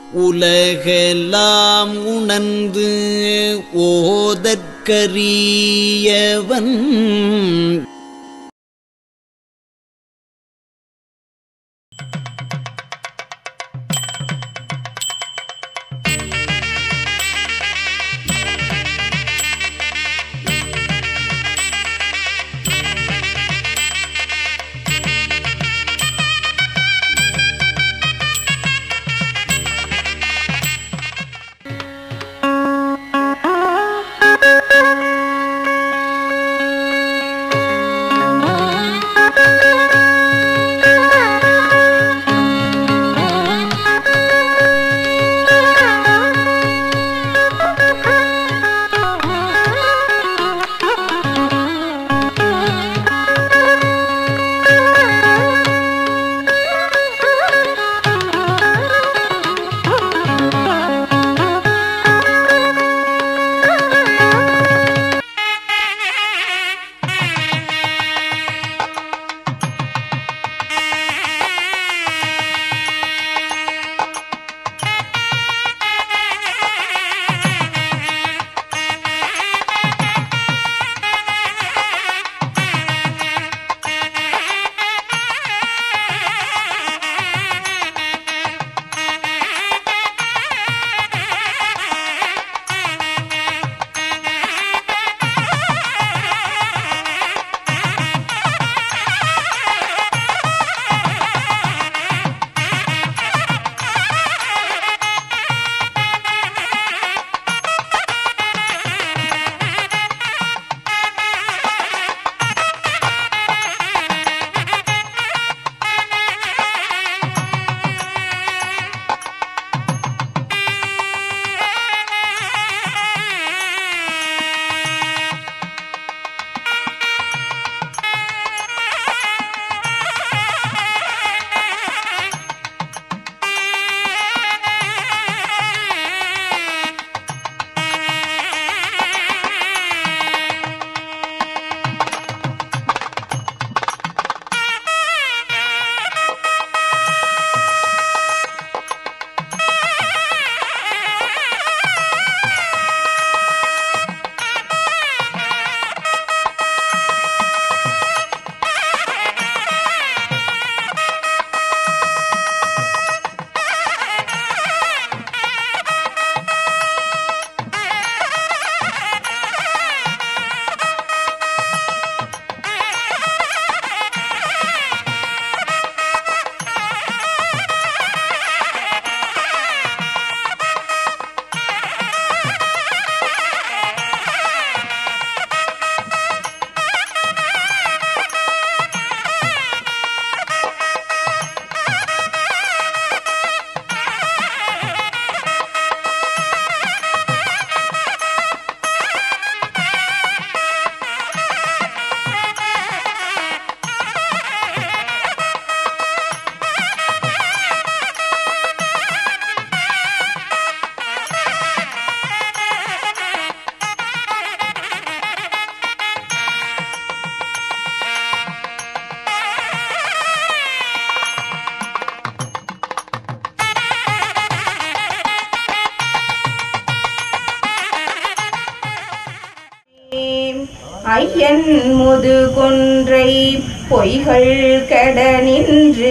உலகெல்லாம் உணர்ந்து ஓதற்கரியவன் ஐயன் முதுகொன்றை பொய்கள் கெட நின்று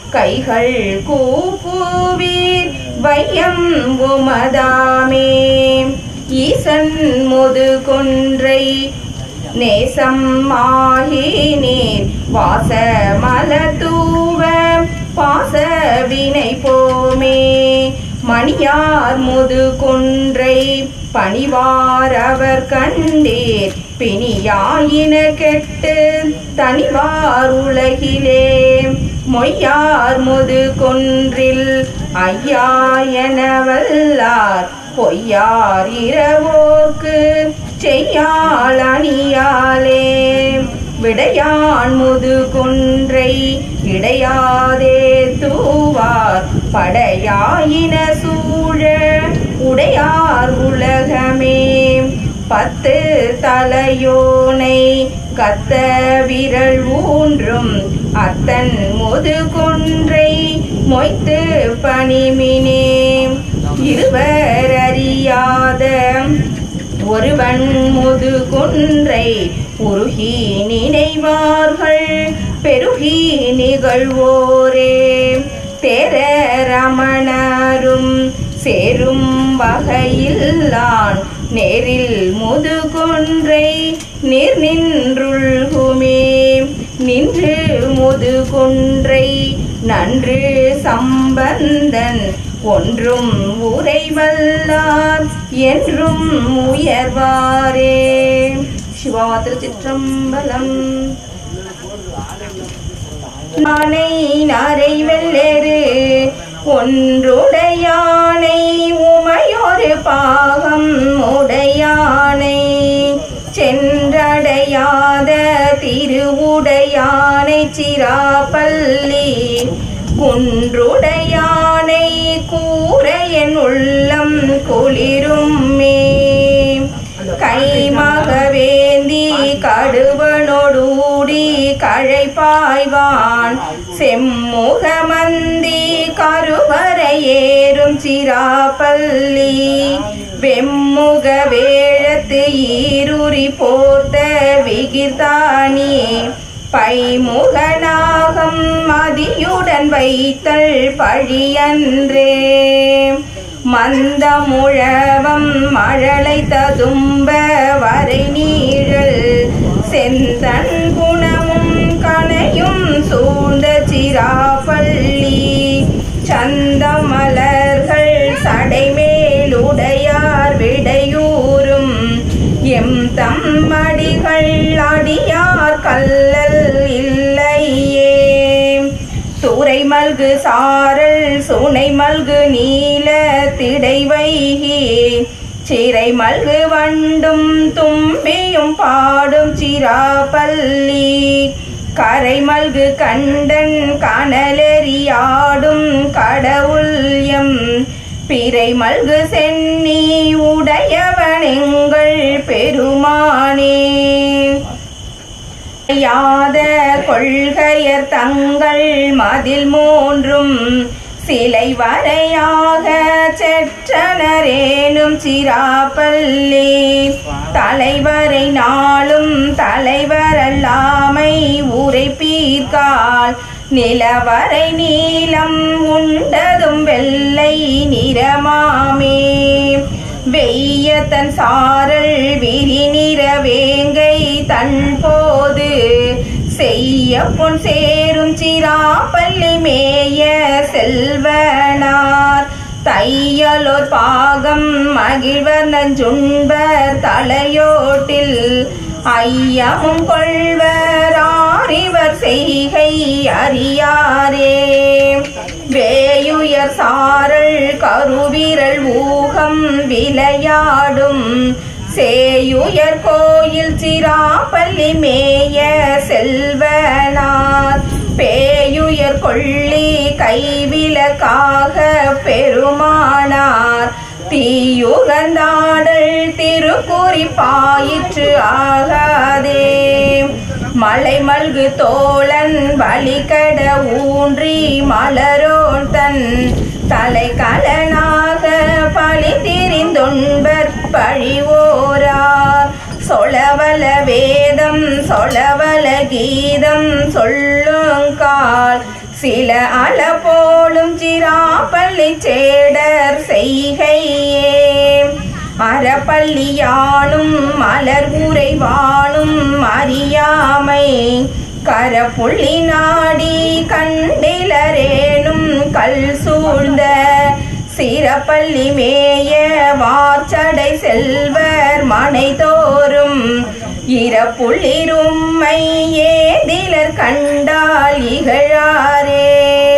கைகள் கூப்புவீர் வையம் உமதாமே ஈசன் முதுகொன்றை நேசம் ஆகினேன் வாச மலத்தூவ பாச வினை போமே மணியார் முது கொன்றை பணிவார் அவர் கண்டீர் பிணியாயின கெட்டு தனிவார் உலகிலே மொய்யார் முது கொன்றில் ஐயா என வல்லார் பொய்யார் இரவோர்க்கு செய்யாள் அணியாலே விடையான் முது கொன்றை இடையாதே தூவார் படையாயின சூழ உடையார் உலகமே பத்து தலையோனை கத்த விரல் ஊன்றும் அத்தன் முது கொன்றை மொய்த்து பணிமினே கண்முது குன்றை உருகி நினைவார்கள் பெருகி நிகழ்வோரே தெர ரமணரும் சேரும் வகையில்லான் நேரில் முதுகுன்றை நீர் நின்றுள்குமே நின்று முதுகுன்றை நன்று சம்பந்தன் ஒன்றும் உரைவல்லார் என்றும் உயர்வாரே சிவா திருச்சிற்றம்பலம் நானை நரை வெள்ளெரு ஒன்றுடையானை உமையொரு பாகம் உடையானை சென்றடையாத திருவுடையானை சிராப்பள்ளி குன்றுடையானை கூரையன் உள்ளம் குளிருமே கைமகவேந்தி கடுவனொடூடி கழைப்பாய்வான் செம்முகமந்தி கருவரையேறும் சிராப்பள்ளி வெம்முக வேழத்து ஈருரி போர்த்த விகிர்தானி பைமுகநாகம் மதியுடன் வைத்தல் பழியன்றே மந்தமுழவம் மழலை ததும்ப வரை நீழல் செந்தன் குணமும் கனையும் சூழ்ந்த சிராப்பள்ளி சந்தமலர்கள் சடைமேலுடையார் விடையூரும் எம் தம்மடிகள் அடியார் கல்லல் இல்லையே சூரை மல்கு சாரல் சுனை மல்கு நீல திடை வைகி சிறை மல்கு வண்டும் தும்பியும் பாடும் சிராப்பள்ளி கரை மல்கு கண்டன் கனலெறியாடும் கடவுள் எம் பிறை மல்கு சென்னி உடையவனெங்கள் பெருமானே யாத கொள்கையர் தங்கள் மதில் மூன்றும் சிலை வரையாக செற்றனரேனும் சிராப்பள்ளி தலைவரை நாளும் தலைவரல்லாமை உரைப்பீர்கால் நிலவரை நீலம் உண்டதும் வெள்ளை நிறமாமே வெய்ய தன் சாரல் விரி நிற வேங்கை தன் போது செய்ய பொன் சேரும் சிராப்பள்ளி மேய செல்வனார் தையலோர் பாகம் மகிழ்வர் நஞ்சுண்பர் தலையோட்டில் ஐயமும் கொள்வர் ஆரிவர் செய்கை அறியாரே வேயுயர் சாரல் கருவிரல் ஊகம் விளையாடும் சேயுயர் கோயில் சிராப்பள்ளி மேய செல்வனார் பேயுயர் கொள்ளி கைவிலக்காக பெருமானார் தீயுகந்தாடல் திருக்குறிப்பாயிற்று ஆகாதே மலை மல்கு தோழன் வழிகட ஊன்றி மலரோன் தன் தலை கலனாக பழி திரிந்தொன்பர் பழிவோரார் சொலவல வேதம் சொலவல கீதம் சொல்லுங்கால் சில அள போலும் சிராப்பள்ளி சேடர் செய்கையே அறப்பள்ளியானும் மலர் உறைவானும் அறியாமை கரப்புள்ளி நாடி கண்டிலரேனும் கல் சூழ்ந்த சிறப்பள்ளி மேய வார்ச்சடை செல்வர் மனை தோறும் இறப்புள்ளிரும்மை ஏதிலர் கண்டால் இகழாரே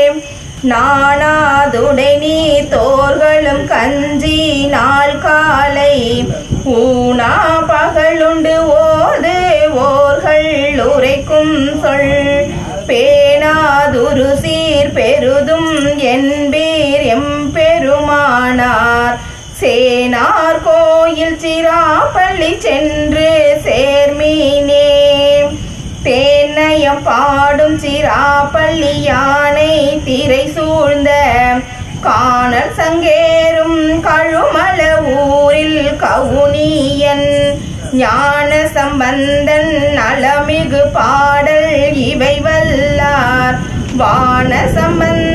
நானாதுடை நீ தோர்களும் கஞ்சி நாள் காலை ஊனா பகலுண்டு ஓது ஓர்கள் உரைக்கும் சொல் பேனாதுரு சீர் பெருதும் என்பீர் எம்பெருமானார் சேனார் கோயில் சிராப்பள்ளி சென்று சேர்மீனே தேனயம் பாடும் சிராப்பள்ளி யானை திரை சூழ்ந்த காணல் சங்கேறும் கழுமல ஊரில் கவுனியன் ஞான சம்பந்தன் நலமிகு பாடல் இவை வல்லார் வான சம்பந்த